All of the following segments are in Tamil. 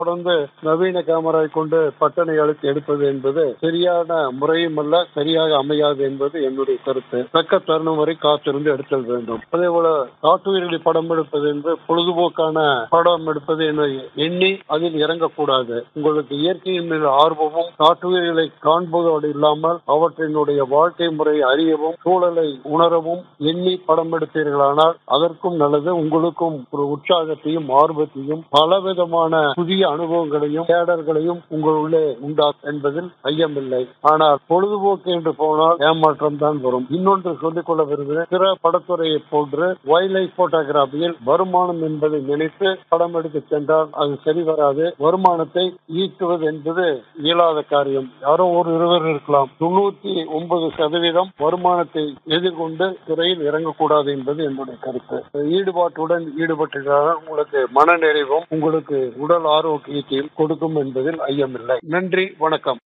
தொடர்ந்து நவீன கேமரா கொண்டு பட்டனை அழுத்தி எடுப்பது என்பது சரியான முறையும் அல்ல சரியாக அமையாது என்பது என்னுடைய கருத்து தக்க தருணம் வரை காத்திருந்து எடுத்தல் வேண்டும் அதே போல காட்டுயிர்களை படம் எடுப்பது என்று பொழுதுபோக்கான படம் எடுப்பது என எண்ணி அதில் இறங்கக்கூடாது உங்களுக்கு இயற்கையின் மீது ஆர்வமும் காட்டுயிர்களை காண்பதோடு இல்லாமல் அவற்றினுடைய வாழ்க்கை முறை அறியவும் சூழலை உணரவும் எண்ணி படம் எடுப்பீர்களானால் அதற்கும் நல்லது உங்களுக்கும் ஒரு உற்சாகத்தையும் ஆர்வத்தையும் பலவிதமான புதிய அனுபவங்களையும் தேடல்களையும் உங்களுள்ளே உண்டாக்கும் என்பதில் ஐயமில்லை ஆனால் பொழுதுபோக்கு என்று போனால் ஏமாற்றம் தான் வரும் இன்னொன்று சொல்லிக் கொள்ள விரும்புகிறேன் பிற படத்துறையை போன்று வைல்ட் லைஃப் போட்டோகிராபியில் வருமானம் என்பதை நினைத்து படம் எடுக்க சென்றால் அது சரி வராது வருமானத்தை ஈட்டுவது என்பது இயலாத காரியம் யாரோ ஒரு இருவர் இருக்கலாம் தொண்ணூத்தி ஒன்பது சதவீதம் வருமானத்தை எதிர்கொண்டு துறையில் இறங்கக்கூடாது என்பது என்னுடைய கருத்து ஈடுபாட்டுடன் ஈடுபட்டிருக்கிறார்கள் உங்களுக்கு மன நிறைவும் உங்களுக்கு உடல் ஆரோக்கியத்தையும் கொடுக்கும் என்பதில் ஐயமில்லை நன்றி வணக்கம்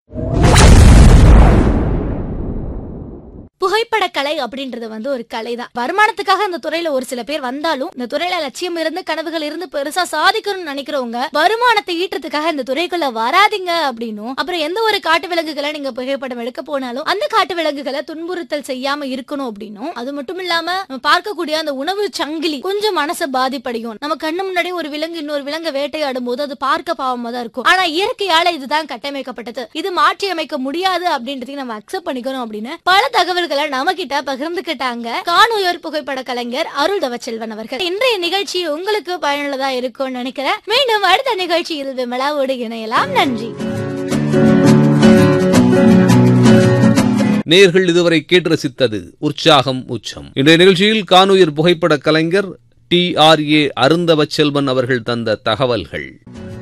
புகைப்பட கலை அப்படின்றது வந்து ஒரு கலை தான் வருமானத்துக்காக இந்த துறையில ஒரு சில பேர் வந்தாலும் இந்த துறையில லட்சியம் இருந்து கனவுகள் இருந்து பெருசா சாதிக்கணும்னு நினைக்கிறவங்க வருமானத்தை ஈட்டுறதுக்காக இந்த துறைக்குள்ள வராதீங்க அப்படின்னும் அப்புறம் எந்த ஒரு காட்டு விலங்குகளை நீங்க புகைப்படம் எடுக்க போனாலும் அந்த காட்டு விலங்குகளை துன்புறுத்தல் செய்யாம இருக்கணும் அப்படின்னும் அது மட்டும் இல்லாம நம்ம பார்க்கக்கூடிய அந்த உணவு சங்கிலி கொஞ்சம் மனசை பாதிப்படையும் நம்ம கண்ணு முன்னாடி ஒரு விலங்கு இன்னொரு விலங்கை வேட்டையாடும் போது அது பார்க்க பாவமா தான் இருக்கும் ஆனா இயற்கையால இதுதான் கட்டமைக்கப்பட்டது இது மாற்றி அமைக்க முடியாது அப்படின்றதையும் நம்ம அக்செப்ட் பண்ணிக்கணும் அப்படின்னு பல தகவல்களை நம்ம கிட்ட பகிர்ந்துகிட்டாங்க காணுயர் புகைப்பட கலைஞர் அருள் தவச்செல்வன் அவர்கள் இன்றைய நிகழ்ச்சி உங்களுக்கு பயனுள்ளதா இருக்கும்னு நினைக்கிறேன் மீண்டும் அடுத்த நிகழ்ச்சியில் விமலாவோடு இணையலாம் நன்றி நேர்கள் இதுவரை கேட்டு ரசித்தது உற்சாகம் உச்சம் இன்றைய நிகழ்ச்சியில் காணுயிர் புகைப்பட கலைஞர் டி ஆர் ஏ அருந்தவச்செல்வன் அவர்கள் தந்த தகவல்கள்